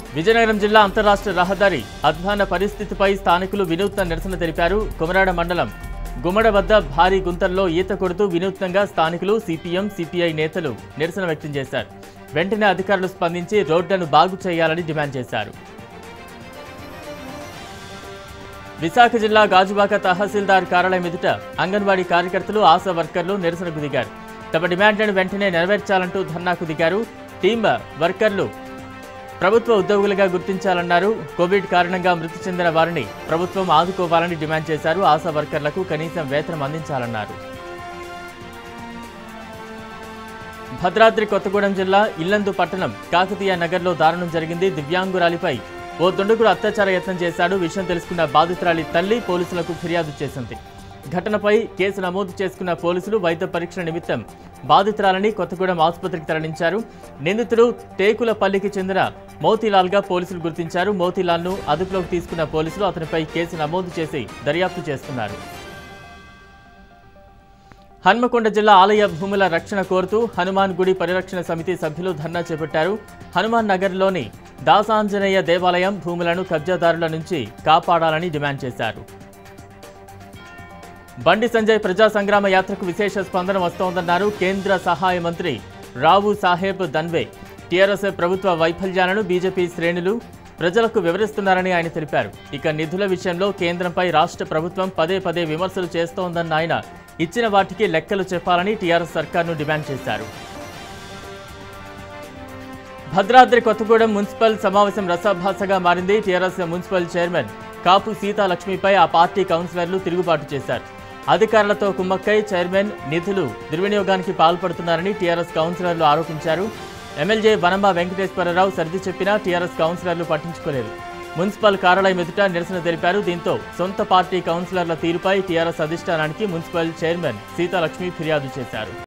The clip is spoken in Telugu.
విజయనగరం జిల్లా అంతరాష్ట్ర రహదారి అధ్వాన పరిస్థితిపై స్థానికులు వినూత్న నిరసన తెలిపారు కుమరాడ మండలం గుమ్మడ వద్ద భారీ గుంతల్లో ఈత కొడుతూ వినూత్నంగా స్థానికులు సిపిఎం సిపిఐ నేతలు నిరసన వ్యక్తం చేశారు వెంటనే అధికారులు స్పందించి రోడ్లను బాగు చేయాలని డిమాండ్ చేశారు విశాఖ జిల్లా గాజువాక తహసీల్దార్ కార్యాలయం ఎదుట అంగన్వాడీ కార్యకర్తలు ఆశా వర్కర్లు నిరసనకు దిగారు తమ డిమాండ్లను వెంటనే నెరవేర్చాలంటూ ధర్నాకు దిగారు టీమ్ వర్కర్లు ప్రభుత్వ ఉద్యోగులుగా గుర్తించాలన్నారు కోవిడ్ కారణంగా మృతి చెందిన వారిని ప్రభుత్వం ఆదుకోవాలని డిమాండ్ చేశారు ఆశా వర్కర్లకు కనీసం వేతనం అందించాలన్నారు భద్రాద్రి కొత్తగూడెం జిల్లా ఇల్లందు పట్టణం కాకతీయ నగర్లో దారుణం జరిగింది దివ్యాంగురాలిపై ఓ దుండగుడు అత్యాచార యత్నం చేశాడు విషయం తెలుసుకున్న బాధితురాలి తల్లి పోలీసులకు ఫిర్యాదు చేసింది ఘటనపై కేసు నమోదు చేసుకున్న పోలీసులు వైద్య పరీక్షల నిమిత్తం బాధితురాలని కొత్తగూడెం ఆసుపత్రికి తరలించారు నిందితుడు టేకులపల్లికి చెందిన మోతీలాల్గా పోలీసులు గుర్తించారు మోతీలాల్ను అదుపులోకి తీసుకున్న పోలీసులు అతనిపై కేసు నమోదు చేసి దర్యాప్తు చేస్తున్నారు హన్మకొండ జిల్లా ఆలయ భూముల రక్షణ కోరుతూ హనుమాన్ గుడి పరిరక్షణ సమితి సభ్యులు ధర్నా చేపట్టారు హనుమాన్ నగర్లోని దాసాంజనేయ దేవాలయం భూములను కబ్జాదారుల నుంచి కాపాడాలని డిమాండ్ చేశారు బండి సంజయ్ ప్రజా సంగ్రామ యాత్రకు విశేష స్పందన వస్తోందన్నారు కేంద్ర సహాయ మంత్రి రావు సాహెబ్ దన్వే టీఆర్ఎస్ ప్రభుత్వ వైఫల్యాలను బీజేపీ శ్రేణులు ప్రజలకు వివరిస్తున్నారని ఆయన తెలిపారు ఇక నిధుల విషయంలో కేంద్రంపై రాష్ట్ర ప్రభుత్వం పదే పదే విమర్శలు చేస్తోందన్న ఆయన ఇచ్చిన వాటికి లెక్కలు చెప్పాలని టీఆర్ఎస్ సర్కార్ను డిమాండ్ చేశారు భద్రాద్రి కొత్తగూడెం మున్సిపల్ సమావేశం రసాభాసగా మారింది టీఆర్ఎస్ మున్సిపల్ చైర్మన్ కాపు సీతాలక్ష్మిపై ఆ పార్టీ కౌన్సిలర్లు తిరుగుబాటు చేశారు అధికారులతో కుమ్మక్కై చైర్మన్ నిధులు దుర్వినియోగానికి పాల్పడుతున్నారని టీఆర్ఎస్ కౌన్సిలర్లు ఆరోపించారు ఎమ్మెల్యే వనమ వెంకటేశ్వరరావు సర్ది చెప్పినా టీఆర్ఎస్ కౌన్సిలర్లు పట్టించుకోలేదు మున్సిపల్ కార్యాలయం ఎదుట నిరసన తెలిపారు దీంతో సొంత పార్టీ కౌన్సిలర్ల తీరుపై టీఆర్ఎస్ అధిష్టానానికి మున్సిపల్ చైర్మన్ సీతాలక్ష్మి ఫిర్యాదు చేశారు